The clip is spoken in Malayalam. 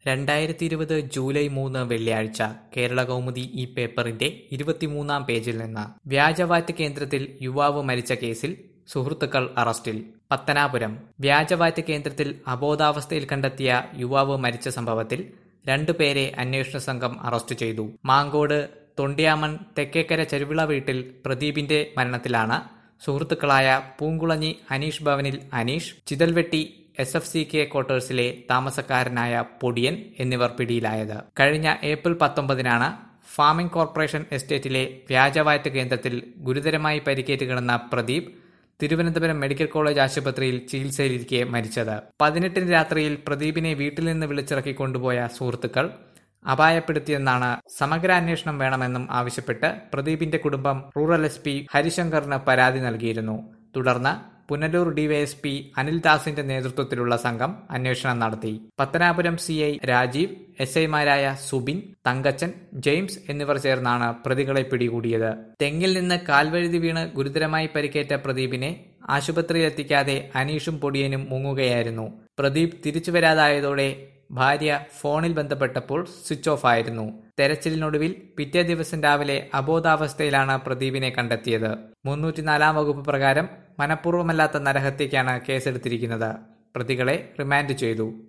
രണ്ടായിരത്തി ഇരുപത് ജൂലൈ മൂന്ന് വെള്ളിയാഴ്ച കേരള കൗമുദി ഈ പേപ്പറിന്റെ ഇരുപത്തിമൂന്നാം പേജിൽ നിന്ന് വ്യാജവാറ്റ് കേന്ദ്രത്തിൽ യുവാവ് മരിച്ച കേസിൽ സുഹൃത്തുക്കൾ അറസ്റ്റിൽ പത്തനാപുരം വ്യാജവാറ്റ് കേന്ദ്രത്തിൽ അബോധാവസ്ഥയിൽ കണ്ടെത്തിയ യുവാവ് മരിച്ച സംഭവത്തിൽ രണ്ടുപേരെ അന്വേഷണ സംഘം അറസ്റ്റ് ചെയ്തു മാങ്കോട് തൊണ്ടിയാമൺ തെക്കേക്കര ചെരുവിള വീട്ടിൽ പ്രദീപിന്റെ മരണത്തിലാണ് സുഹൃത്തുക്കളായ പൂങ്കുളഞ്ഞി അനീഷ് ഭവനിൽ Aneesh Chithalvetti S F C K ക്വാർട്ടേഴ്സിലെ താമസക്കാരനായ പൊടിയൻ എന്നിവർ പിടിയിലായത് കഴിഞ്ഞ ഏപ്രിൽ പത്തൊമ്പതിനാണ് ഫാമിംഗ് കോർപ്പറേഷൻ എസ്റ്റേറ്റിലെ വ്യാജവാറ്റ് കേന്ദ്രത്തിൽ ഗുരുതരമായി പരിക്കേറ്റ് കിടന്ന പ്രദീപ് തിരുവനന്തപുരം മെഡിക്കൽ കോളേജ് ആശുപത്രിയിൽ ചികിത്സയിലിരിക്കെ മരിച്ചത് പതിനെട്ടിന് രാത്രിയിൽ പ്രദീപിനെ വീട്ടിൽ നിന്ന് വിളിച്ചിറക്കി കൊണ്ടുപോയ സുഹൃത്തുക്കൾ അപായപ്പെടുത്തിയെന്നാണ് സമഗ്ര അന്വേഷണം വേണമെന്നും ആവശ്യപ്പെട്ട് പ്രദീപിന്റെ കുടുംബം റൂറൽ എസ് പി ഹരിശങ്കറിന് പരാതി നൽകിയിരുന്നു തുടർന്ന് പുനലൂർ ഡിവൈഎസ്പി അനിൽദാസിന്റെ നേതൃത്വത്തിലുള്ള സംഘം അന്വേഷണം നടത്തി Pathanapuram C I Rajeev S ഐമാരായ സുബിൻ തങ്കച്ചൻ ജെയിംസ് എന്നിവർ ചേർന്നാണ് പ്രതികളെ പിടികൂടിയത് തെങ്ങിൽ നിന്ന് കാൽവഴുതി വീണ് ഗുരുതരമായി പരിക്കേറ്റ പ്രദീപിനെ ആശുപത്രിയിലെത്തിക്കാതെ അനീഷും പൊടിയനും മുങ്ങുകയായിരുന്നു പ്രദീപ് തിരിച്ചു വരാതായതോടെ ഭാര്യ ഫോണിൽ ബന്ധപ്പെട്ടപ്പോൾ സ്വിച്ച് ഓഫ് ആയിരുന്നു തെരച്ചിലിനൊടുവിൽ പിറ്റേ ദിവസം രാവിലെ അബോധാവസ്ഥയിലാണ് പ്രദീപിനെ കണ്ടെത്തിയത് മുന്നൂറ്റിനാലാം വകുപ്പ് പ്രകാരം മനഃപൂർവ്വമല്ലാത്ത നരഹത്യക്കാണ് കേസെടുത്തിരിക്കുന്നത് പ്രതികളെ റിമാൻഡ് ചെയ്തു